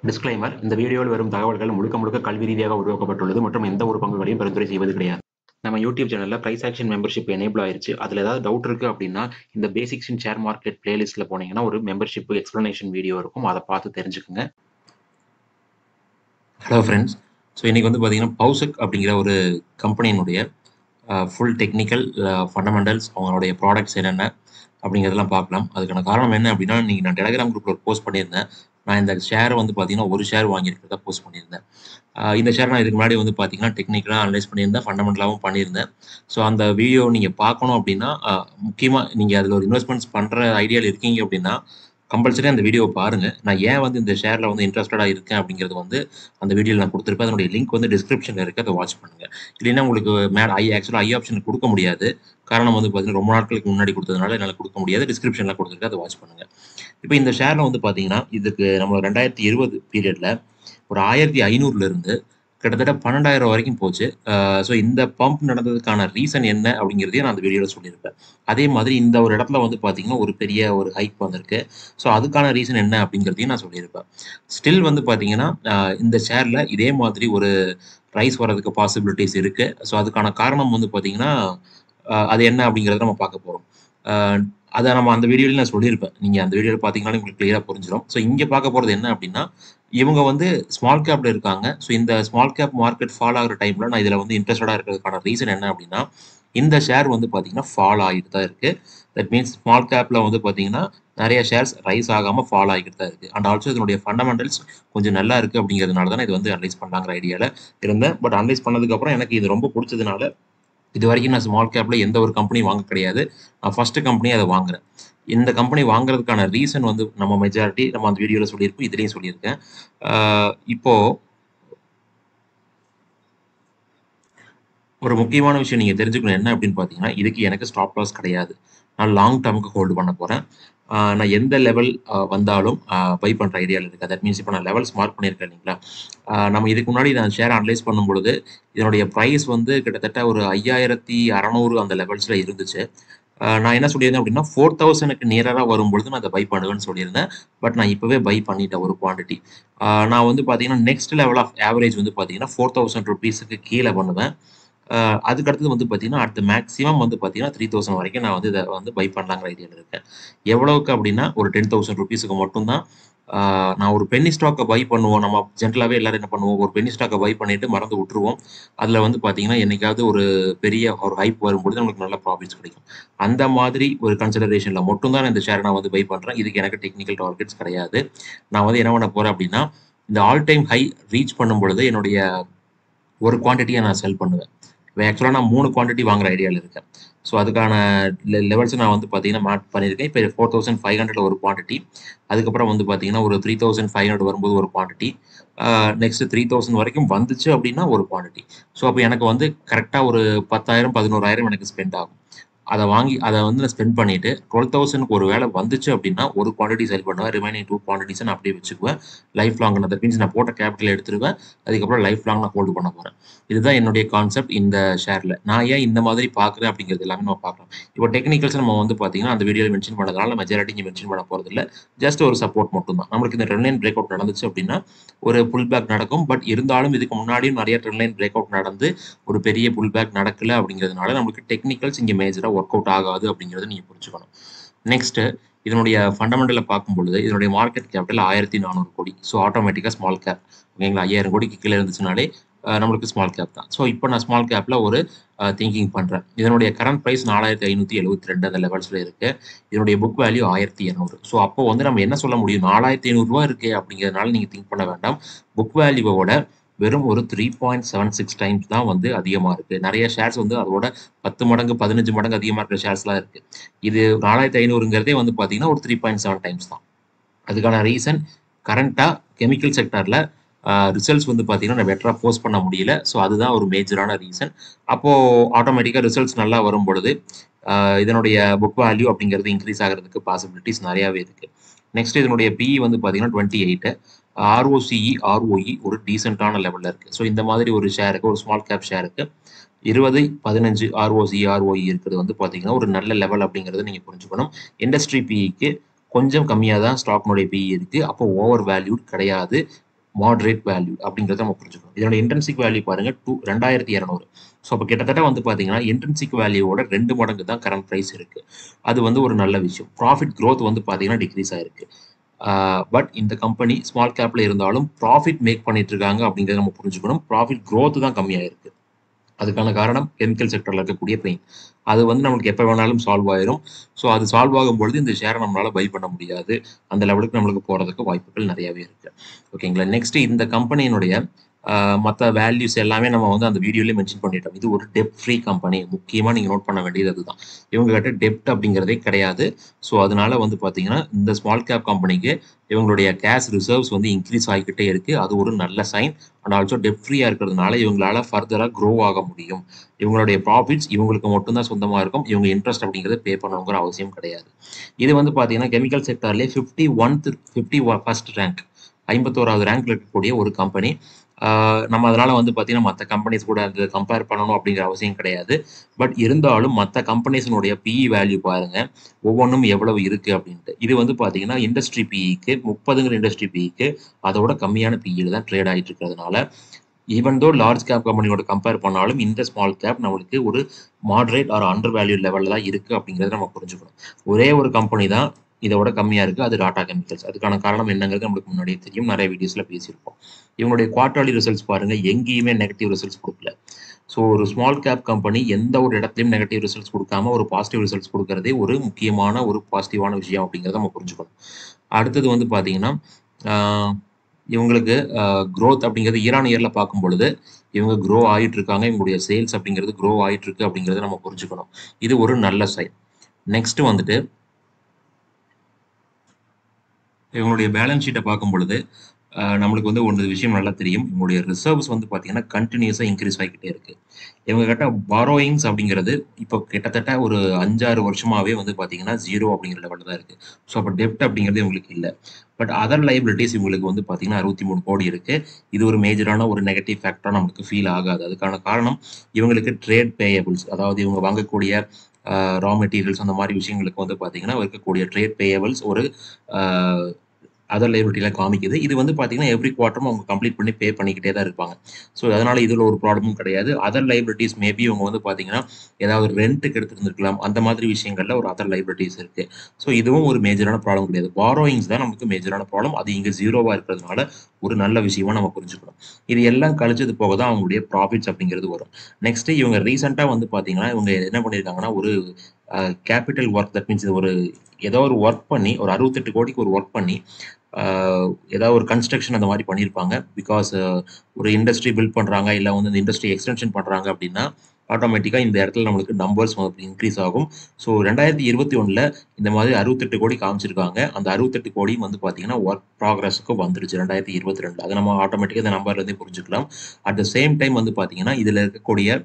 Disclaimer இந்த வீடியோவில் வரும் தகவல்கள் முழுக்க முழுக்க கல்வி ரீதியாக உருவாக்கப்பட்டுள்ளது மற்றும் எந்த ஒரு பங்குகளையும் பரிந்துரை செய்வது கிடையாது நம்ம யூடியூப் சேனலில் ப்ரைஸ் ஆக்ஷன் மெம்பர்ஷிப் எனேபிள் ஆயிருச்சு அதில் ஏதாவது டவுட் இருக்குது அப்படின்னா இந்த பேசிக்ஸ் இன் ஷேர் மார்க்கெட் பிளேலிஸ்ட்டில் போனீங்கன்னா ஒரு மெம்பர்ஷிப் எக்ஸ்ப்ளனேஷன் வீடியோ இருக்கும் அதை பார்த்து தெரிஞ்சுக்குங்க ஹலோ ஃப்ரெண்ட்ஸ் ஸோ இன்றைக்கி வந்து பார்த்தீங்கன்னா பவுசக் அப்படிங்கிற ஒரு கம்பெனியினுடைய ஃபுல் டெக்னிக்கல் ஃபண்டமெண்டல்ஸ் அவங்களுடைய ப்ராடக்ட்ஸ் என்னென்ன அப்படிங்கிறதெல்லாம் பார்க்கலாம் அதுக்கான காரணம் என்ன அப்படின்னா இன்றைக்கி நான் டெலகிராம் குரூப்பில் போஸ்ட் பண்ணியிருந்தேன் நான் இந்த ஷேர் வந்து பார்த்தீங்கன்னா ஒரு ஷேர் வாங்கியிருக்கிறதா போஸ்ட் பண்ணியிருந்தேன் இந்த ஷேர் நான் இதுக்கு முன்னாடி வந்து பார்த்தீங்கன்னா டெக்னிக்கலாக அனலைஸ் பண்ணியிருந்தேன் ஃபண்டமெண்டலாகவும் பண்ணியிருந்தேன் ஸோ அந்த வீடியோ நீங்கள் பார்க்கணும் அப்படின்னா முக்கியமாக நீங்கள் அதில் ஒரு இன்வெஸ்ட்மெண்ட்ஸ் பண்ணுற ஐடியாவில் இருக்கீங்க அப்படின்னா கம்பல்சரி அந்த வீடியோ பாருங்கள் நான் ஏன் வந்து இந்த ஷேரில் வந்து இன்ட்ரெஸ்டடாக இருக்கேன் அப்படிங்கிறது வந்து அந்த வீடியோவில் நான் கொடுத்துருப்பேன் அதனுடைய லிங்க் வந்து டிஸ்கிரிப்ஷனில் இருக்குது அதை வாட்ச் பண்ணுங்கள் இல்லைன்னா உங்களுக்கு மேலே ஐ ஆக்சுவலாக ஐ ஆப்ஷன் கொடுக்க முடியாது காரணம் வந்து பார்த்தீங்கன்னா ரொம்ப நாட்களுக்கு முன்னாடி கொடுத்ததுனால என்னால் கொடுக்க முடியாது டிஸ்கிரிப்ஷனில் கொடுத்துருக்கு அதை வாட்ச் பண்ணுங்கள் இப்போ இந்த ஷேரில் வந்து பார்த்தீங்கன்னா இதுக்கு நம்ம ரெண்டாயிரத்தி இருபது பீரியடில் ஒரு ஆயிரத்தி ஐநூறுலேருந்து கிட்டத்தட்ட பன்னெண்டாயிரம் வரைக்கும் போச்சு ஸோ இந்த பம்ப் நடந்ததுக்கான ரீசன் என்ன அப்படிங்கிறதையும் நான் அந்த வீடியோவில் சொல்லியிருப்பேன் அதே மாதிரி இந்த ஒரு இடத்துல வந்து பார்த்தீங்கன்னா ஒரு பெரிய ஒரு ஹைக் வந்திருக்கு ஸோ அதுக்கான ரீசன் என்ன அப்படிங்கிறதையும் நான் சொல்லியிருப்பேன் ஸ்டில் வந்து பார்த்தீங்கன்னா இந்த ஷேரில் இதே மாதிரி ஒரு ப்ரைஸ் வர்றதுக்கு பாசிபிலிட்டிஸ் இருக்குது ஸோ அதுக்கான காரணம் வந்து பார்த்தீங்கன்னா அது என்ன அப்படிங்கிறத நம்ம பார்க்க போகிறோம் அதை நம்ம அந்த வீடியோவில் நான் சொல்லியிருப்பேன் நீங்கள் அந்த வீடியோவில் பார்த்தீங்கன்னா உங்களுக்கு கிளியராக புரிஞ்சிடும் ஸோ இங்கே பார்க்க போகிறது என்ன அப்படின்னா இவங்க வந்து ஸ்மால் கேப்பில் இருக்காங்க ஸோ இந்த ஸ்மால் கேப் மார்க்கெட் ஃபால் ஆகிற டைமில் நான் இதில் வந்து இன்ட்ரெஸ்டடாக இருக்கிறதுக்கான ரீசன் என்ன அப்படின்னா இந்த ஷேர் வந்து பார்த்தீங்கன்னா ஃபால் ஆகிட்டு தான் இருக்குது தட் மீன்ஸ் ஸ்மால் கேப்பில் வந்து பார்த்தீங்கன்னா நிறைய ஷேர்ஸ் ரைஸ் ஆகாமல் ஃபால் ஆகிட்டு தான் இருக்குது அண்ட் ஆல்சோ இதனுடைய ஃபண்டமெண்டல்ஸ் கொஞ்சம் நல்லா இருக்குது அப்படிங்கிறதுனால தான் இது வந்து அனலைஸ் பண்ணலாங்கிற ஐடியாவில் இருந்தேன் பட் அனலைஸ் பண்ணதுக்கப்புறம் எனக்கு இது ரொம்ப பிடிச்சதுனால இது வரைக்கும் நான் ஸ்மால் கேப்பில் எந்த ஒரு கம்பெனி வாங்க கிடையாது நான் ஃபஸ்ட்டு கம்பெனி அதை வாங்குறேன் இந்த கம்பெனி வாங்குறதுக்கான ரீசன் வந்து நம்ம மெஜாரிட்டி நம்ம அந்த வீடியோவில் சொல்லியிருப்போம் இதுலேயும் சொல்லியிருக்கேன் இப்போது ஒரு முக்கியமான விஷயம் நீங்கள் தெரிஞ்சுக்கணும் என்ன அப்படின்னு பார்த்தீங்கன்னா இதுக்கு எனக்கு ஸ்டாப் லாஸ் கிடையாது நான் லாங் டேர்முக்கு ஹோல்டு பண்ண போகிறேன் நான் எந்த லெவல் வந்தாலும் பை பண்ணுற ஐடியாவில் இருக்குது தட் மீன்ஸ் இப்போ நான் லெவல்ஸ் மார்க் பண்ணியிருக்கேன் இல்லைங்களா நம்ம இதுக்கு முன்னாடி நான் ஷேர் அனலைஸ் பண்ணும் பொழுது இதனுடைய ப்ரைஸ் வந்து கிட்டத்தட்ட ஒரு ஐயாயிரத்தி அறநூறு அந்த லெவல்ஸில் இருந்துச்சு நான் என்ன சொல்லியிருந்தேன் அப்படின்னா ஃபோர் தௌசண்ட்க்கு நியராக வரும்பொழுது நான் அதை பை பண்ணுவேன்னு சொல்லியிருந்தேன் பட் நான் இப்போவே பை பண்ணிட்டேன் ஒரு குவான்டிட்டி நான் வந்து பார்த்தீங்கன்னா நெக்ஸ்ட் லெவல் ஆஃப் ஆவரேஜ் வந்து பார்த்தீங்கன்னா ஃபோர் தௌசண்ட் ருபீஸுக்கு கீழே பண்ணுவேன் அதுக்கடுத்தது வந்து பார்த்தீங்கன்னா அடுத்த மேக்ஸிமம் வந்து பார்த்தீங்கன்னா த்ரீ தௌசண்ட் வரைக்கும் நான் வந்து இதை வந்து பை பண்ணலாங்கிற ஐடியாவில் இருக்கேன் எவ்வளவுக்கு அப்படின்னா ஒரு டென் தௌசண்ட் ருபீஸுக்கு மட்டும்தான் நான் ஒரு பென்னி ஸ்டாக்கை பை பண்ணுவோம் நம்ம ஜென்ரலாகவே எல்லாரும் என்ன பண்ணுவோம் ஒரு பென்னி ஸ்டாக்கை பை பண்ணிட்டு மறந்து விட்டுருவோம் அதில் வந்து பார்த்தீங்கன்னா என்னைக்காவது ஒரு பெரிய ஒரு ஹைப் வரும்பொழுது நம்மளுக்கு நல்ல ப்ராஃபிட்ஸ் கிடைக்கும் அந்த மாதிரி ஒரு கன்சிடரேஷனில் மட்டும்தான் இந்த ஷேரை நான் வந்து பை பண்ணுறேன் இதுக்கு எனக்கு டெக்னிக்கல் டார்கெட்ஸ் கிடையாது நான் வந்து என்ன பண்ண போகிறேன் அப்படின்னா இந்த ஆல் டைம் ஹை ரீச் பண்ணும் பொழுது என்னுடைய ஒரு குவான்டிட்டியை நான் செல் பண்ணுவேன் இப்போ ஆக்சுவலாக நான் மூணு குவான்டிட்டி வாங்குற ஐடியாவில் இருக்கேன் ஸோ அதுக்கான லெவல்ஸ் நான் வந்து பார்த்தீங்கன்னா மார்க் பண்ணியிருக்கேன் இப்போ ஃபோர் தௌசண்ட் ஃபைவ் ஹண்ட்ரட் ஒரு குவான்டிட்டி அதுக்கப்புறம் வந்து பார்த்தீங்கன்னா ஒரு த்ரீ தௌசண்ட் ஃபைவ் ஹண்ட்ரட் வரும்போது ஒரு குவான்டிட்டி நெக்ஸ்ட் த்ரீ தௌசண்ட் வரைக்கும் வந்துச்சு அப்படின்னா ஒரு குவான்டிட்டி ஸோ அப்போ எனக்கு வந்து கரெக்டாக ஒரு பத்தாயிரம் பதினோராயிரம் எனக்கு ஸ்பெண்ட் ஆகும் அதை வாங்கி அதை வந்து நான் ஸ்பெண்ட் பண்ணிட்டு டுவெல் தௌசண்ட்க்கு ஒரு வேலை வந்துச்சு அப்படின்னா ஒரு குவான்டிட்டி செல் பண்ணுவேன் ரிமைனிங் டூ குவான்டிட்டிஸை நான் அப்படியே வச்சுக்குவேன் லைஃப் லாங் தட் மீன்ஸ் நான் போட்ட கேபிட்டல் எடுத்துருவேன் அதுக்கப்புறம் லைஃப் லாங் நான் ஹோல்டு பண்ண போகிறேன் இதுதான் என்னுடைய கான்செப்ட் இந்த ஷேரில் நான் ஏன் இந்த மாதிரி பார்க்குறேன் அப்படிங்கிறது எல்லாமே நம்ம பார்க்கலாம் இப்போ டெக்னிக்கல்ஸ் நம்ம வந்து பார்த்தீங்கன்னா அந்த வீடியோவில் மென்ஷன் பண்ணதுனால மெஜாரிட்டி இங்கே மென்ஷன் பண்ண போகிறது இல்லை ஜஸ்ட் ஒரு சப்போர்ட் மட்டும் தான் நம்மளுக்கு இந்த ட்ரெண்ட் லைன் பிரேக் அவுட் நடந்துச்சு அப்படின்னா ஒரு புல் பேக் நடக்கும் பட் இருந்தாலும் இதுக்கு முன்னாடியும் நிறைய ட்ரெண்ட் லைன் பிரேக் அவுட் நடந்து ஒரு பெரிய புல் பேக் நடக்கல அப்படிங்கிறதுனால நம்மளுக்கு டெக்னிக்கல்ஸ் இங்கே மேஜராக ஒர்க் அவுட் ஆகாது அப்படிங்கிறத நீங்கள் புரிஞ்சுக்கணும் நெக்ஸ்ட்டு இதனுடைய ஃபண்டமெண்டலை பார்க்கும் பொழுது இதனுடைய மார்க்கெட் கேபிட்டல் ஆயிரத்தி நானூறு கோடி ஸோ ஆட்டோமேட்டிக்காக ஸ்மால் கேப் ஓகேங்களா ஐயாயிரம் கோடிக்கு கீழே இருந்துச்சுனாலே நம்மளுக்கு ஸ்மால் கேப் தான் ஸோ இப்போ நான் ஸ்மால் கேப்பில் ஒரு திங்கிங் பண்ணுறேன் இதனுடைய கரண்ட் ப்ரைஸ் நாலாயிரத்தி ஐநூற்றி எழுபத்தி ரெண்டு அந்த லெவல்ஸில் இருக்குது இதனுடைய புக் வேல்யூ ஆயிரத்தி இரநூறு ஸோ அப்போ வந்து நம்ம என்ன சொல்ல முடியும் நாலாயிரத்தி ஐநூறுரூவா இருக்கே அப்படிங்கிறதுனால நீங்கள் திங்க் பண்ண வேண்டாம் புக் வேல்யூவோட வெறும் ஒரு three point seven six times தான் வந்து அதிகமாக இருக்குது நிறைய ஷேர்ஸ் வந்து அதோட பத்து மடங்கு பதினஞ்சு மடங்கு அதிகமாக இருக்கிற ஷேர்ஸ்லாம் இருக்குது இது நாலாயிரத்தி ஐநூறுங்கிறதே வந்து பார்த்தீங்கன்னா ஒரு த்ரீ பாயிண்ட் செவன் டைம்ஸ் தான் அதுக்கான ரீசன் கரண்ட்டாக கெமிக்கல் செக்டரில் ரிசல்ட்ஸ் வந்து பார்த்தீங்கன்னா பெட்டராக போஸ்ட் பண்ண முடியல ஸோ அதுதான் ஒரு மேஜரான ரீசன் அப்போது ஆட்டோமேட்டிக்காக ரிசல்ட்ஸ் நல்லா வரும் பொழுது இதனுடைய புக் வேல்யூ அப்படிங்கிறது இன்க்ரீஸ் ஆகிறதுக்கு பாசிபிலிட்டிஸ் நிறையாவே இருக்குது நெக்ஸ்ட் இதனுடைய பிஇ வந்து பார்த்தீங்கன்னா டுவெண்ட்டி எயிட்டு ஆர்ஓசிஇ ஆர்ஓஇ ஒரு டீசெண்டான லெவலில் இருக்குது ஸோ இந்த மாதிரி ஒரு ஷேருக்கு ஒரு ஸ்மால் கேப் ஷேருக்கு இருபது பதினஞ்சு ஆர்ஓசி ஆர்ஓஇ இருக்கிறது வந்து பார்த்தீங்கன்னா ஒரு நல்ல லெவல் அப்படிங்கிறத நீங்கள் புரிஞ்சுக்கணும் இண்டஸ்ட்ரி பிஇக்கு கொஞ்சம் கம்மியாக தான் ஸ்டாக்னுடைய பிஇ இருக்குது அப்போ ஓவர் வேல்யூட் கிடையாது மாடரேட் வேல்யூ அப்படிங்கிறத நம்ம புரிஞ்சுக்கணும் இதோட இன்டென்சிக் வேல்யூ பாருங்க டூ ரெண்டாயிரத்தி இரநூறு ஸோ அப்போ கிட்டத்தட்ட வந்து பார்த்தீங்கன்னா இன்டென்சிக் வேல்யூவோட ரெண்டு மடங்கு தான் கரண்ட் ப்ரைஸ் இருக்கு அது வந்து ஒரு நல்ல விஷயம் ப்ராஃபிட் growth வந்து பார்த்தீங்கன்னா டிக்ரீஸ் ஆயிருக்கு பட் இந்த கம்பெனி ஸ்மால் கேப்ல இருந்தாலும் ப்ராஃபிட் மேக் பண்ணிட்டு இருக்காங்க அப்படிங்கிறத நம்ம புரிஞ்சுக்கணும் ப்ராஃபிட் growth தான் கம்மியாக இருக்கு அதுக்கான காரணம் கெமிக்கல் செக்டர்ல இருக்கக்கூடிய பெயின் அது வந்து நம்மளுக்கு எப்போ வேணாலும் சால்வ் ஆயிரும் ஸோ அது சால்வ் ஆகும் பொழுது இந்த ஷேரை நம்மளால பை பண்ண முடியாது அந்த லெவலுக்கு நம்மளுக்கு போறதுக்கு வாய்ப்புகள் நிறையவே இருக்கு ஓகேங்களா நெக்ஸ்ட் இந்த கம்பெனியினுடைய மற்ற வேல்யூஸ் எல்லாமே நம்ம வந்து அந்த வீடியோலேயே மென்ஷன் பண்ணிட்டோம் இது ஒரு டெப்ட் ஃப்ரீ கம்பெனி முக்கியமாக நீங்கள் நோட் பண்ண வேண்டியது அதுதான் இவங்க கிட்ட டெப்ட் அப்படிங்கிறதே கிடையாது ஸோ அதனால வந்து பார்த்தீங்கன்னா இந்த ஸ்மால் கேப் கம்பெனிக்கு இவங்களுடைய கேஷ் ரிசர்வ்ஸ் வந்து இன்க்ரீஸ் ஆகிக்கிட்டே இருக்கு அது ஒரு நல்ல சைன் அண்ட் ஆல்சோ டெப்ட் ஃப்ரீயாக இருக்கிறதுனால இவங்களால ஃபர்தராக க்ரோ ஆக முடியும் இவங்களுடைய ப்ராஃபிட்ஸ் இவங்களுக்கு மட்டும்தான் சொந்தமாக இருக்கும் இவங்க இன்ட்ரெஸ்ட் அப்படிங்கிறத பே பண்ணணுங்கிற அவசியம் கிடையாது இது வந்து பார்த்தீங்கன்னா கெமிக்கல் செக்டர்லேயே fifty oneth fifty first rank ஐம்பத்தோராவது ரேங்க்ல இருக்கக்கூடிய ஒரு கம்பெனி நம்ம அதனால வந்து பார்த்தீங்கன்னா மற்ற கம்பெனிஸ் கூட அது கம்பேர் பண்ணணும் அப்படிங்கிற அவசியம் கிடையாது பட் இருந்தாலும் மற்ற கம்பெனிஸினுடைய பிஇ வேல்யூ பாருங்க ஒவ்வொன்றும் எவ்வளவு இருக்கு அப்படின்ட்டு இது வந்து பார்த்தீங்கன்னா இண்டஸ்ட்ரி பிஇக்கு முப்பதுங்கிற இண்டஸ்ட்ரி பிஇக்கு அதோட கம்மியான பிஇல தான் ட்ரேட் ஆகிட்டு இருக்கிறதுனால ஈவன் தோ லார்ஜ் கேப் கம்பெனியோட கம்பேர் பண்ணாலும் இந்த ஸ்மால் கேப் நம்மளுக்கு ஒரு மாடரேட் ஆர் அண்டர் வேல்யூ லெவலில் தான் இருக்குது அப்படிங்கிறத நம்ம புரிஞ்சுக்கணும் ஒரே ஒரு கம்பெனி தான் இதோட கம்மியாக இருக்குது அது டாடா கெமிக்கல்ஸ் அதுக்கான காரணம் என்னங்கிறது நம்மளுக்கு முன்னாடியே தெரியும் நிறைய வீடியோஸில் பேசியிருப்போம் இவங்களுடைய குவார்டர்லி ரிசல்ட்ஸ் பாருங்கள் எங்கேயுமே நெகட்டிவ் ரிசல்ட்ஸ் கொடுக்கல ஸோ ஒரு ஸ்மால் கேப் கம்பெனி எந்த ஒரு இடத்துலையும் நெகட்டிவ் ரிசல்ட்ஸ் கொடுக்காம ஒரு பாசிட்டிவ் ரிசல்ட்ஸ் கொடுக்கறதே ஒரு முக்கியமான ஒரு பாசிட்டிவான விஷயம் அப்படிங்கிறத நம்ம புரிஞ்சுக்கணும் அடுத்தது வந்து பார்த்தீங்கன்னா இவங்களுக்கு க்ரோத் அப்படிங்கிறது ஈரான் இயரில் பார்க்கும் பொழுது இவங்க க்ரோ ஆகிட்டு இருக்காங்க இவங்களுடைய சேல்ஸ் அப்படிங்கிறது க்ரோ ஆகிட்டு இருக்கு அப்படிங்கிறத நம்ம புரிஞ்சுக்கணும் இது ஒரு நல்ல சைன் நெக்ஸ்ட் வந்துட்டு இவங்களுடைய பேலன்ஸ் ஷீட்டை பார்க்கும் பொழுது நம்மளுக்கு வந்து ஒரு விஷயம் நல்லா தெரியும் இவங்களுடைய ரிசர்வ்ஸ் வந்து பார்த்தீங்கன்னா கண்டினியூஸாக இன்க்ரீஸ் ஆகிக்கிட்டே இருக்கு இவங்க கிட்ட பாரோயிங்ஸ் அப்படிங்கிறது இப்போ கிட்டத்தட்ட ஒரு அஞ்சாறு வருஷமாவே வந்து பார்த்தீங்கன்னா ஜீரோ அப்படிங்கிற லெவலில் தான் இருக்கு ஸோ அப்போ டெப்ட் அப்படிங்கிறது இவங்களுக்கு இல்லை பட் அதர் லைபிலிட்டிஸ் இவங்களுக்கு வந்து பார்த்தீங்கன்னா அறுபத்தி மூணு கோடி இருக்கு இது ஒரு மேஜரான ஒரு நெகட்டிவ் ஃபேக்டராக நமக்கு ஃபீல் ஆகாது அதுக்கான காரணம் இவங்களுக்கு ட்ரேட் பேயபிள்ஸ் அதாவது இவங்க வாங்கக்கூடிய ரா மெட்டீரியல்ஸ் அந்த மாதிரி விஷயங்களுக்கு வந்து பார்த்தீங்கன்னா இருக்கக்கூடிய ட்ரேட் பேயபிள்ஸ் ஒரு அதர் லைபிலிட்டியில் காமிக்குது இது வந்து பார்த்தீங்கன்னா எவ்ரி குவார்ட்டரும் அவங்க கம்ப்ளீட் பண்ணி பே பண்ணிக்கிட்டே தான் இருப்பாங்க ஸோ அதனால இதில் ஒரு ப்ராப்ளமும் கிடையாது அதர் லைபிலிட்டிஸ் மேபி அவங்க வந்து பார்த்தீங்கன்னா ஏதாவது ரெண்ட்டுக்கு எடுத்துருந்துருக்கலாம் அந்த மாதிரி விஷயங்கள்ல ஒரு அதர் லைபிலிட்டிஸ் இருக்கு ஸோ இதுவும் ஒரு மேஜரான ப்ராப்ளம் கிடையாது பாரோயிங்ஸ் தான் நமக்கு மேஜரான ப்ராப்ளம் அது இங்கே ஜீரோவாக இருக்கிறதுனால ஒரு நல்ல விஷயமா நம்ம புரிஞ்சுக்கணும் இது எல்லாம் கழிச்சது போக தான் அவங்களுடைய ப்ராஃபிட்ஸ் அப்படிங்கிறது வரும் நெக்ஸ்ட் இவங்க ரீசெண்டாக வந்து பார்த்தீங்கன்னா இவங்க என்ன பண்ணியிருக்காங்கன்னா ஒரு கேபிட்டல் ஒர்க் தட் மீன்ஸ் ஒரு ஏதோ ஒரு ஒர்க் பண்ணி ஒரு அறுபத்தெட்டு கோடிக்கு ஒரு ஒர்க் பண்ணி ஏதாவது ஒரு கன்ஸ்ட்ரக்ஷன் அந்த மாதிரி பண்ணியிருப்பாங்க பிகாஸ் ஒரு இண்டஸ்ட்ரி பில்ட் பண்ணுறாங்க இல்லை வந்து இந்த இண்டஸ்ட்ரி எக்ஸ்டென்ஷன் பண்ணுறாங்க அப்படின்னா ஆட்டோமேட்டிக்காக இந்த இடத்துல நம்மளுக்கு நம்பர்ஸ் இன்க்ரீஸ் ஆகும் ஸோ ரெண்டாயிரத்தி இருபத்தி ஒன்றில் இந்த மாதிரி அறுபத்தெட்டு கோடி காமிச்சிருக்காங்க அந்த அறுபத்தெட்டு கோடியும் வந்து பார்த்தீங்கன்னா ஒர்க் ப்ராக்ரஸுக்கு வந்துருச்சு ரெண்டாயிரத்தி இருபத்தி ரெண்டு அதை நம்ம ஆட்டோமேட்டிக்காக இந்த நம்பர்லேருந்தே புரிஞ்சுக்கலாம் அட் த சேம் டைம் வந்து பார்த்தீங்கன்னா இதில் இருக்கக்கூடிய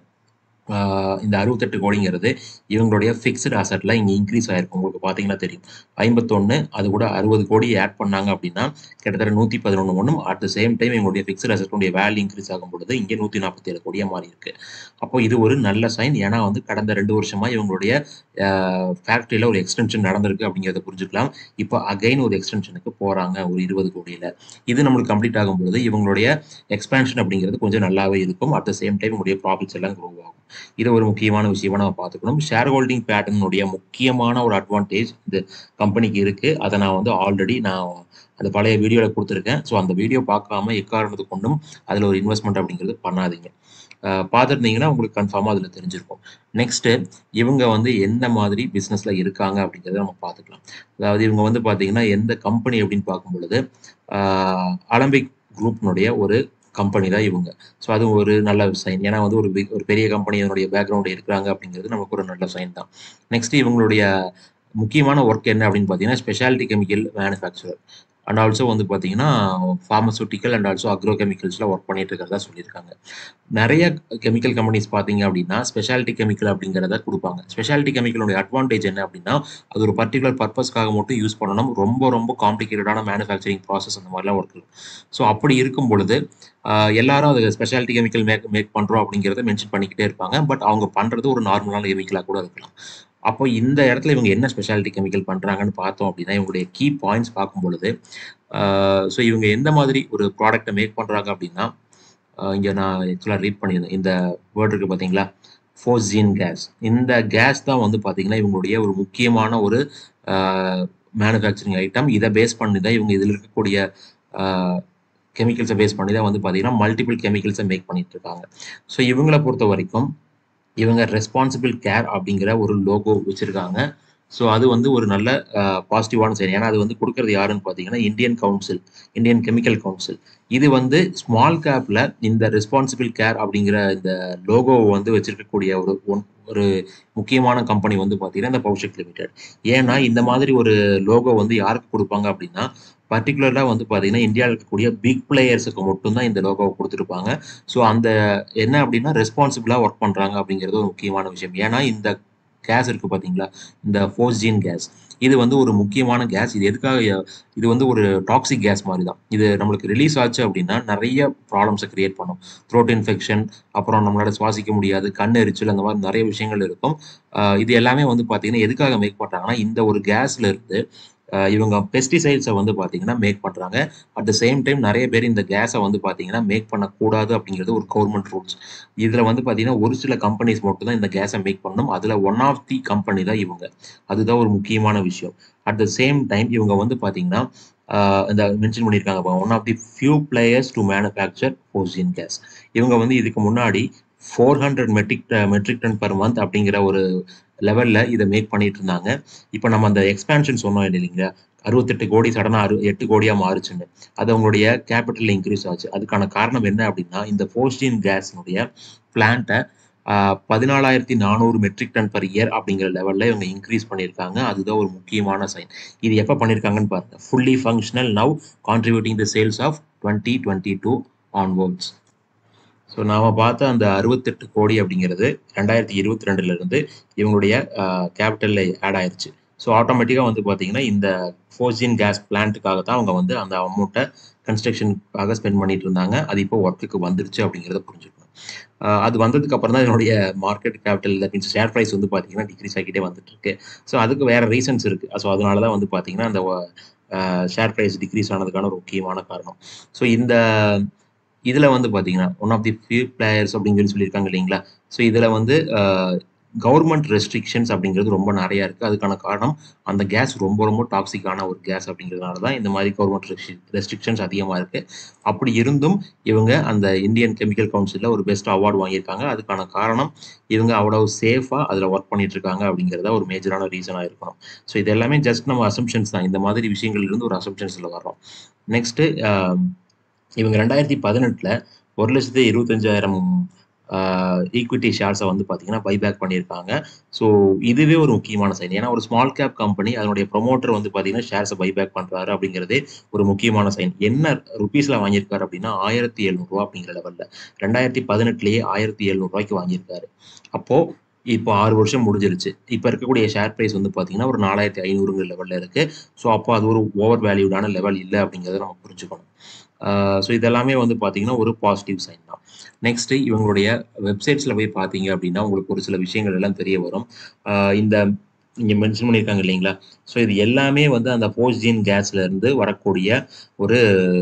இந்த அறுபத்தெட்டு கோடிங்கிறது இவங்களுடைய ஃபிக்ஸ்டு அசட்டில் இங்கே இன்க்ரீஸ் ஆயிருக்கும் உங்களுக்கு பார்த்தீங்கன்னா தெரியும் ஐம்பத்தொன்று அது கூட அறுபது கோடி ஆட் பண்ணாங்க அப்படின்னா கிட்டத்தட்ட நூற்றி பதினொன்று ஒன்றும் அட் த சேம் டைம் இவங்களுடைய ஃபிக்ஸ்டு அசட்டுடைய வேல்யூ இன்க்ரீஸ் ஆகும் பொழுது இங்கே நூற்றி நாற்பத்தி ஏழு கோடியாக மாறி இருக்கு அப்போ இது ஒரு நல்ல சைன் ஏன்னா வந்து கடந்த ரெண்டு வருஷமா இவங்களுடைய ஃபேக்ட்ரியில் ஒரு எக்ஸ்டென்ஷன் நடந்திருக்கு அப்படிங்கிறத புரிஞ்சுக்கலாம் இப்போ அகைன் ஒரு எக்ஸ்டென்ஷனுக்கு போகிறாங்க ஒரு இருபது கோடியில் இது நம்மளுக்கு கம்ப்ளீட் ஆகும் பொழுது இவங்களுடைய எக்ஸ்பேன்ஷன் அப்படிங்கிறது கொஞ்சம் நல்லாவே இருக்கும் அட் த சேம் டைம் உங்களுடைய ப்ராஃபிட்ஸ் எல்லாம் க்ரோ ஆகும் இது ஒரு முக்கியமான விஷயமா நம்ம பார்த்துக்கணும் ஷேர் ஹோல்டிங் பேட்டர்னுடைய முக்கியமான ஒரு அட்வான்டேஜ் இந்த கம்பெனிக்கு இருக்கு அதை நான் வந்து ஆல்ரெடி நான் அந்த பழைய வீடியோவில் கொடுத்துருக்கேன் ஸோ அந்த வீடியோ பார்க்காம எக்காரணத்து கொண்டும் அதில் ஒரு இன்வெஸ்ட்மெண்ட் அப்படிங்கிறது பண்ணாதீங்க பார்த்துருந்தீங்கன்னா உங்களுக்கு கன்ஃபார்மாக அதில் தெரிஞ்சிருக்கும் நெக்ஸ்ட்டு இவங்க வந்து எந்த மாதிரி பிஸ்னஸில் இருக்காங்க அப்படிங்கிறத நம்ம பார்த்துக்கலாம் அதாவது இவங்க வந்து பார்த்தீங்கன்னா எந்த கம்பெனி அப்படின்னு பார்க்கும் பொழுது அலம்பிக் குரூப்னுடைய ஒரு கம்பெனி தான் இவங்க ஸோ அது ஒரு நல்ல சைன் ஏன்னா வந்து ஒரு ஒரு பெரிய கம்பெனி அதனுடைய பேக்ரவுண்ட் இருக்கிறாங்க அப்படிங்கிறது நமக்கு ஒரு நல்ல சைன் தான் நெக்ஸ்ட் இவங்களுடைய முக்கியமான ஒர்க் என்ன அப்படின்னு பார்த்தீங்கன்னா speciality chemical manufacturer and also வந்து பார்த்தீங்கன்னா ஃபார்மசூட்டிக்கல் அண்ட் ஆல்சோ அக்ரோ கெமிக்கல்ஸில் ஒர்க் பண்ணிட்டு இருக்கிறதா சொல்லியிருக்காங்க நிறைய கெமிக்கல் கம்பெனிஸ் பார்த்தீங்க அப்படின்னா ஸ்பெஷாலிட்டி கெமிக்கல் அப்படிங்கிறத கொடுப்பாங்க ஸ்பெஷாலிட்டி கெமிக்கலோட அட்வான்டேஜ் என்ன அப்படின்னா அது ஒரு பர்டிகுலர் பர்பஸ்க்காக மட்டும் யூஸ் பண்ணணும் ரொம்ப ரொம்ப காம்ப்ளிகேட்டடான மேனுஃபேக்சரிங் ப்ராசஸ் அந்த மாதிரிலாம் ஒர்க் இருக்கும் ஸோ அப்படி இருக்கும் பொழுது எல்லாரும் அது ஸ்பெஷாலிட்டி கெமிக்கல் மேக் மேக் பண்ணுறோம் அப்படிங்கிறத மென்ஷன் பண்ணிக்கிட்டே இருப்பாங்க பட் அவங்க பண்ணுறது ஒரு நார்மலான கெமிக்கலாக கூட இருக்கலாம் அப்போ இந்த இடத்துல இவங்க என்ன ஸ்பெஷாலிட்டி கெமிக்கல் பண்றாங்கன்னு பார்த்தோம் அப்படின்னா, இவங்களுடைய கீ பாயிண்ட்ஸ் பார்க்கும் பொழுது, ஆ ஸோ இவங்க எந்த மாதிரி ஒரு ப்ராடக்ட்ட மேக் பண்றாங்க அப்படின்னா, அ இங்க நான் ஆக்சுவலா ரீட் பண்ணியிருந்தேன். இந்த வேர்ட் இருக்கு பார்த்தீங்களா? ஃபோஸ்ஜீன் கேஸ். இந்த கேஸ் தான் வந்து பார்த்தீங்கன்னா, இவங்களுடைய ஒரு முக்கியமான ஒரு ஆ மேனுஃபேக்சரிங் ஐட்டம். இத பேஸ் பண்ணி தான் இவங்க இதில இருக்கக்கூடிய ஆ கெமிக்கல்ஸ பேஸ் பண்ணி தான் வந்து பார்த்தீங்கன்னா, மல்டிபிள் கெமிக்கல்ஸ மேக் பண்ணிட்டு இருக்காங்க. ஸோ இவங்கள பொறுத்தவரைக்கும், இவங்க ரெஸ்பான்சிபிள் கேர் அப்படிங்கிற ஒரு லோகோ வச்சிருக்காங்க. ஸோ அது வந்து ஒரு நல்ல அ பாசிட்டிவான சைன். ஏன்னா அது வந்து குடுக்குறது யாருன்னு பார்த்தீங்கன்னா, Indian council, Indian chemical council. இது வந்து ஸ்மால் கேப்ல இந்த ரெஸ்பான்சிபிள் கேர் அப்படிங்கிற இந்த லோகோவ வந்து வச்சிருக்கக்கூடிய ஒரு ஒன் ஒரு முக்கியமான கம்பெனி வந்து பார்த்தீங்கன்னா, இந்த பவுஷெக் லிமிடெட். ஏன்னா இந்த மாதிரி ஒரு லோகோ வந்து யாருக்கு குடுப்பாங்க அப்படின்னா, பர்ட்டிகுலரா வந்து பார்த்தீங்கன்னா, இந்தியால இருக்கக்கூடிய பிக் பிளேயர்ஸுக்கு மட்டும் தான் இந்த லோகோவ குடுத்துருப்பாங்க. ஸோ அந்த என்ன அப்படின்னா, ரெஸ்பான்சிபிளா ஒர்க் பண்றாங்க அப்படிங்கிறது ஒரு முக்கியமான விஷயம். ஏன்னா இந்த கேஸ் இருக்கு பார்த்தீங்களா? இந்த ஃபோஸ்ஜீன் கேஸ். இது வந்து ஒரு முக்கியமான கேஸ். இது எதுக்காக இது வந்து ஒரு டாக்ஸிக் கேஸ் மாரி தான். இது நம்மளுக்கு ரிலீஸ் ஆச்சு அப்படின்னா, நெறைய ப்ராப்ளம்ஸ கிரியேட் பண்ணும். த்ரோட் இன்ஃபெக்ஷன், அப்புறம் நம்மளால சுவாசிக்க முடியாது, கண் எரிச்சல் அந்த மாரி நெறைய விஷயங்கள் இருக்கும். அ இது எல்லாமே வந்து பார்த்தீங்கன்னா, எதுக்காக மேக் பண்றாங்கன்னா, இந்த ஒரு கேஸ்ல இருந்து அ இவங்க பெஸ்டிசைட்ஸ வந்து பார்த்தீங்கன்னா, மேக் பண்றாங்க. அட் த சேம் டைம் நெறைய பேர் இந்த கேஸ வந்து பார்த்தீங்கன்னா, மேக் பண்ணக்கூடாது அப்படிங்கிறது ஒரு கவர்ன்மென்ட் ரூல்ஸ். இதுல வந்து பார்த்தீங்கன்னா, ஒரு சில கம்பெனிஸ் மட்டும் தான் இந்த கேஸ மேக் பண்ணணும். அதுல ஒன் ஆஃப் தி கம்பெனி தான் இவங்க. அதுதான் ஒரு முக்கியமான விஷயம். அட் த சேம் டைம் இவங்க வந்து பார்த்தீங்கன்னா, ஆ இந்த மென்ஷன் பண்ணியிருக்காங்க பாருங்க. One of the few players to manufacture phosgene gas. இவங்க வந்து இதுக்கு முன்னாடி 400 மெட்ரிக் ட மெட்ரிக் டன் பெர் மந்த் அப்படிங்கிற ஒரு லெவல்ல இத மேக் பண்ணிட்டு இருந்தாங்க. இப்ப நம்ம அந்த எக்ஸ்பான்ஷன் சொன்னோம் இல்லைங்களா? 68,00,00,000 சடனா அறு 8,00,00,000 மாறுச்சுன்னு. அது அவங்களுடைய கேப்பிட்டல் இன்கிரீஸ் ஆச்சு. அதுக்கான காரணம் என்ன அப்படின்னா, இந்த ஃபோஸ்ஜீன் கேஸ்னுடைய பிளான்ட்ட ஆ 14,400 மெட்ரிக் டன் பெர் இயர் அப்படிங்கிற லெவல்ல இவங்க இன்கிரீஸ் பண்ணியிருக்காங்க. அதுதான் ஒரு முக்கியமான சைன். இது எப்ப பண்ணியிருக்காங்கன்னு பாருங்க. Fully functional now contributing the sales of 2022 onwards. So நாம பார்த்த அந்த 68,00,00,000 அப்படிங்கிறது 2022ல இருந்து இவங்களுடைய அ கேப்பிட்டல்ல ஆட் ஆயிருச்சு. ஸோ ஆட்டோமேட்டிக்கா வந்து பார்த்தீங்கன்னா, இந்த ஃபோஸ்ஜீன் கேஸ் பிளான்ட்க்காக தான் அவங்க வந்து அந்த அமௌண்ட்ட கன்ஸ்ட்ரக்ஷனுக்காக ஸ்பெண்ட் பண்ணிட்டு இருந்தாங்க. அது இப்போ வொர்க்குக்கு வந்துருச்சு அப்படிங்கிறத புரிஞ்சுக்கணும். அ அது வந்ததுக்கு அப்புறம் தான் இதனுடைய market capital that means share price வந்து பார்த்தீங்கன்னா, டிக்ரீஸ் ஆகிட்டே வந்துட்டு இருக்கு. ஸோ அதுக்கு வேற ரீசன்ஸ் இருக்கு. ஸோ அதனால தான் வந்து பார்த்தீங்கன்னா, அந்த வ அ ஷேர் பிரைஸ் டிக்ரீஸ் ஆனதுக்கான ஒரு முக்கியமான காரணம். ஸோ இந்த இதுல வந்து பார்த்தீங்கன்னா, one of the few players அப்படின்னு சொல்லி சொல்லியிருக்காங்க இல்லைங்களா? ஸோ இதுல வந்து அ கவர்ன்மென்ட் ரெஸ்ட்ரிக்ஷன்ஸ் அப்படிங்கிறது ரொம்ப நெறைய இருக்கு. அதுக்கான காரணம் அந்த கேஸ் ரொம்ப ரொம்ப டாக்ஸிக்கான ஒரு கேஸ் அப்படிங்கிறதுனால தான் இந்த மாரி கவர்ன்மென்ட் ரெஸ்ட்ரி ரெஸ்ட்ரிக்ஷன்ஸ் அதிகமா இருக்கு. அப்படி இருந்தும் இவங்க அந்த இந்தியன் கெமிக்கல் கவுன்சில்ல ஒரு பெஸ்ட் அவார்ட் வாங்கியிருக்காங்க. அதுக்கான காரணம் இவங்க அவ்வளவு சேஃபா அதுல ஒர்க் பண்ணிட்டு இருக்காங்க அப்படிங்கிறத ஒரு மேஜரான ரீசனா இருக்கணும். ஸோ இது எல்லாமே ஜஸ்ட் நம்ம அசம்ப்ஷன்ஸ் தான். இந்த மாதிரி விஷயங்கள்ல இருந்து ஒரு அசம்ப்ஷன்ஸ்ல வர்றோம். நெக்ஸ்ட் அ இவங்க 2018ல 1,25,000 ஆ ஈக்விட்டி ஷேர்ஸ வந்து பார்த்தீங்கன்னா, பைபேக் பண்ணியிருக்காங்க. ஸோ இதுவே ஒரு முக்கியமான சைன். ஏன்னா ஒரு ஸ்மால் கேப் கம்பெனி அதனுடைய புரமோட்டர் வந்து பார்த்தீங்கன்னா, ஷேர்ஸ பைபேக் பண்றாரு அப்படிங்கிறதே ஒரு முக்கியமான சைன். என்ன ரூப்பீஸ்ல வாங்கியிருக்காரு அப்படின்னா, ரூ. 1,700 அப்படிங்கிற லெவல்ல. 2018லயே ரூ. 1,700க்கு வாங்கியிருக்காரு. அப்போ இப்போ 6 வருஷம் முடிஞ்சிருச்சு. இப்ப இருக்கக்கூடிய ஷேர் பிரைஸ் வந்து பார்த்தீங்கன்னா, ஒரு 4,500ங்கிற லெவல்ல இருக்கு. ஸோ அப்போ அது ஒரு ஓவர் வேல்யூடான லெவல் இல்ல அப்படிங்கிறத நம்ம புரிஞ்சுக்கணும். ஆ ஸோ இதெல்லாமே வந்து பார்த்தீங்கன்னா, ஒரு பாசிட்டிவ் சைன் தான். நெக்ஸ்ட் இவங்களுடைய வெப்சைட்ஸ்ல போய் பார்த்தீங்க அப்படின்னா, உங்களுக்கு ஒரு சில விஷயங்கள் எல்லாம் தெரிய வரும். ஆ இந்த இங்க மென்ஷன் பண்ணியிருக்காங்க இல்லைங்களா? ஸோ இது எல்லாமே வந்து அந்த ஃபோஸ்ஜீன் கேஸ்ல இருந்து வரக்கூடிய ஒரு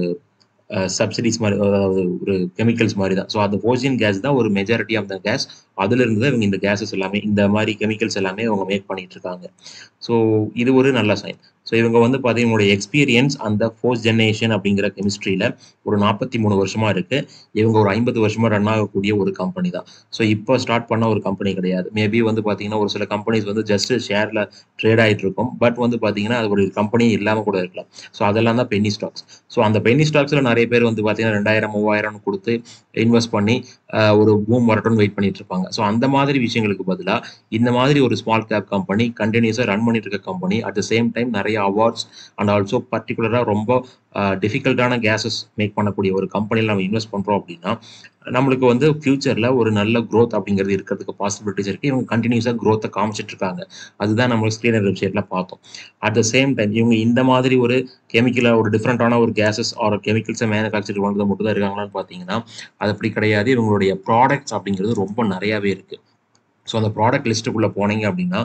அ சப்சிடிஸ் மாரி அதாவது ஒரு கெமிக்கல்ஸ் மாரி தான். ஸோ அந்த ஃபோஸ்ஜீன் கேஸ் தான் ஒரு மெஜாரிட்டி ஆஃப் த கேஸ். அதிலிருந்து தான் இவங்க இந்த கேஸஸ் எல்லாமே இந்த மாரி கெமிக்கல்ஸ் எல்லாமே அவங்க மேக் பண்ணிட்டு இருக்காங்க. ஸோ இது ஒரு நல்ல சைன். ஸோ இவங்க வந்து பார்த்தீங்கன்னா, இவங்களுடைய எக்ஸ்பீரியன்ஸ் அந்த ஃபோர்த் ஜெனரேஷன் அப்படிங்கிற கெமிஸ்ட்ரியில ஒரு 43 வருஷமா இருக்கு. இவங்க ஒரு 50 வருஷமா ரன் ஆகக்கூடிய ஒரு கம்பெனி தான். ஸோ இப்போ ஸ்டார்ட் பண்ண ஒரு கம்பெனி கிடையாது. மேபி வந்து பார்த்தீங்கன்னா, ஒரு சில கம்பெனிஸ் வந்து ஜஸ்ட் ஷேர்ல ட்ரேட் ஆயிட்டு இருக்கும். பட் வந்து பார்த்தீங்கன்னா, அது ஒரு கம்பெனியே இல்லாம கூட இருக்கலாம். ஸோ அதெல்லாம் தான் பென்னி ஸ்டாக்ஸ். ஸோ அந்த பென்னி ஸ்டாக்ஸ்ல நெறைய பேர் வந்து பார்த்தீங்கன்னா, 2,000, 3,000ன்னு குடுத்து இன்வெஸ்ட் பண்ணி அ ஒரு பூம் வரட்டும்னு வெயிட் பண்ணிட்டு இருப்பாங்க. ஸோ அந்த மாதிரி விஷயங்களுக்கு பதிலா, இந்த மாதிரி ஒரு ஸ்மால் கேப் கம்பெனி கன்டினியூஸா ரன் பண்ணிட்டு இருக்க company at the same time நெறைய அவார்ட்ஸ் அண்ட் ஆல்சோ பர்ட்டிகுலரா ரொம்ப அ டிஃபிகல்ட்டான கேஸஸ் மேக் பண்ணக்கூடிய ஒரு கம்பெனில நம்ம இன்வெஸ்ட் பண்றோம் அப்படின்னா, நம்மளுக்கு வந்து ஃபியூச்சர்ல ஒரு நல்ல குரோத் அப்படிங்கிறது இருக்கிறதுக்கு பாசிபிலிட்டீஸ் இருக்கு. இவங்க கன்டினியூஸா குரோத்த காமிச்சிட்டு இருக்காங்க. அதுதான் நம்ம ஸ்கிரீனர் வெப்சைட்ல பார்த்தோம். அட் த சேம் டைம் இவங்க இந்த மாதிரி ஒரு கெமிக்கலா ஒரு டிஃபரண்டான ஒரு கேஸஸ் ஆர் கெமிக்கல்ஸ மேனுஃபேக்சர் பண்றது மட்டும் தான் இருக்காங்களான்னு பார்த்தீங்கன்னா, அது அப்படி கிடையாது. இவங்களுடைய ப்ராடக்ட்ஸ் அப்படிங்கிறது ரொம்ப நெறையாவே இருக்கு. ஸோ அந்த ப்ராடக்ட் லிஸ்ட்டுக்குள்ள போனீங்க அப்படின்னா,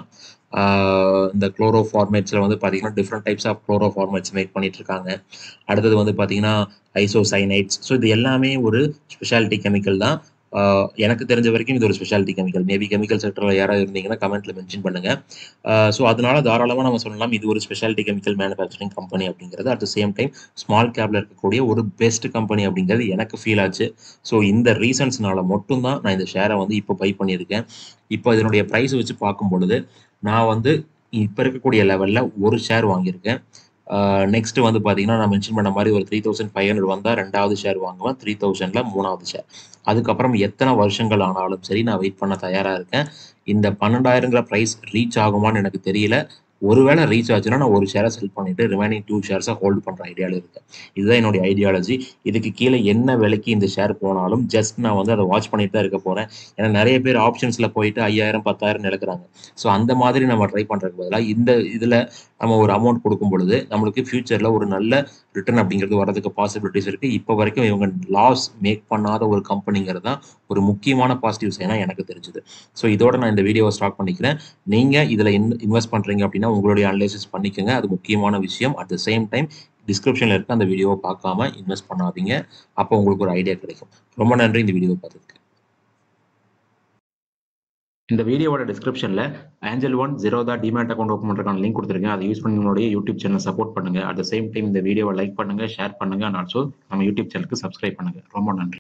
இந்த குளோரோ ஃபார்மேட்ஸில் வந்து பார்த்தீங்கன்னா different types of chloro formates make பண்ணிட்டு இருக்காங்க அடுத்தது வந்து பார்த்தீங்கன்னா ஐசோசைனைட்ஸ் ஸோ இது எல்லாமே ஒரு ஸ்பெஷாலிட்டி கெமிக்கல் தான் ஆஹ் எனக்கு தெரிஞ்ச வரைக்கும் இது ஒரு ஸ்பெஷாலிட்டி கெமிக்கல் மேபி கெமிக்கல் செக்டரில் யாராவது இருந்தீங்கன்னா கமெண்ட்ல மென்ஷன் பண்ணுங்க ஸோ அதனால தாராளமாக நம்ம சொல்லலாம் இது ஒரு ஸ்பெஷாலிட்டி கெமிக்கல் மேனுஃபேக்சரிங் கம்பெனி அப்படிங்கிறது at the same time small கேப்ல இருக்கக்கூடிய ஒரு பெஸ்ட் கம்பெனி அப்படிங்கிறது எனக்கு ஃபீல் ஆச்சு ஸோ இந்த ரீசன்ஸ்னால மட்டும்தான் நான் இந்த ஷேரை வந்து இப்போ பை பண்ணியிருக்கேன் இப்போ இதனுடைய ப்ரைஸ் வச்சு பார்க்கும் பொழுது நான் வந்து இப்போ இருக்கக்கூடிய லெவலில் ஒரு ஷேர் வாங்கியிருக்கேன் நெக்ஸ்ட் வந்து பார்த்தீங்கன்னா நான் மென்ஷன் பண்ண மாதிரி ஒரு த்ரீ தௌசண்ட் ஃபைவ் ஹண்ட்ரட் வந்தால் ரெண்டாவது ஷேர் வாங்குவேன் த்ரீ தௌசண்டில் மூணாவது ஷேர் அதுக்கப்புறம் எத்தனை வருஷங்கள் ஆனாலும் சரி நான் வெயிட் பண்ண தயாராக இருக்கேன் இந்த பன்னெண்டாயிரங்கிற ப்ரைஸ் ரீச் ஆகுமான்னு எனக்கு தெரியல ஒருவேளை ரீச் ஆச்சுன்னா நான் ஒரு ஷேரை செல் பண்ணிட்டு ரிமைனிங் டூ ஷேர்ஸை ஹோல்ட் பண்ணுற ஐடியாவில் இருக்கேன் இதுதான் என்னுடைய ஐடியாலஜி இதுக்கு கீழே என்ன விலைக்கு இந்த ஷேர் போனாலும் ஜஸ்ட் நான் வந்து அதை வாட்ச் பண்ணிட்டு தான் இருக்க போகிறேன் ஏன்னா நிறைய பேர் ஆப்ஷன்ஸில் போயிட்டு ஐயாயிரம் பத்தாயிரம் நிலக்குறாங்க ஸோ அந்த மாதிரி நம்ம ட்ரை பண்ணுறதுக்கு பதிலாக இந்த இதில் நம்ம ஒரு அமௌண்ட் கொடுக்கும் பொழுது நம்மளுக்கு ஃபியூச்சரில் ஒரு நல்ல ரிட்டர்ன் அப்படிங்கிறது வரதுக்கு பாசிபிலிட்டிஸ் இருக்குது இப்போ வரைக்கும் இவங்க லாஸ் மேக் பண்ணாத ஒரு கம்பெனிங்கிறது தான் ஒரு முக்கியமான பாசிட்டிவ்ஸ் ஏன்னா எனக்கு தெரிஞ்சுது ஸோ இதோட நான் இந்த வீடியோவை ஸ்டார்ட் பண்ணிக்கிறேன் நீங்கள் இதில் இன் இன்வெஸ்ட் பண்ணுறீங்க அப்படின்னா உங்களுடைய அனலைசிஸ் பண்ணிக்கோங்க அது முக்கியமான விஷயம் அட் த சேம் டைம் டிஸ்கிரிப்ஷனில் இருக்க அந்த வீடியோவை பார்க்காம இன்வெஸ்ட் பண்ணாதீங்க அப்போ உங்களுக்கு ஒரு ஐடியா கிடைக்கும் ரொம்ப நன்றி இந்த வீடியோவை பார்த்ததுக்கு இந்த வீடியோவோட டிஸ்கிரிப்ஷனில் Angel One Zerodha demat account open பண்ணுறதுக்கான லிங்க் கொடுத்துருக்கேன் அதை யூஸ் பண்ணி உங்களுடைய யூடியூப் சேனல் சப்போர்ட் பண்ணுங்க அட் த சேம் டைம் இந்த வீடியோவை லைக் பண்ணுங்க ஷேர் பண்ணுங்க அண்ட் ஆல்சோ நம்ம யூடியூப் சேனலுக்கு சப்ஸ்கிரைப் பண்ணுங்க ரொம்ப நன்றி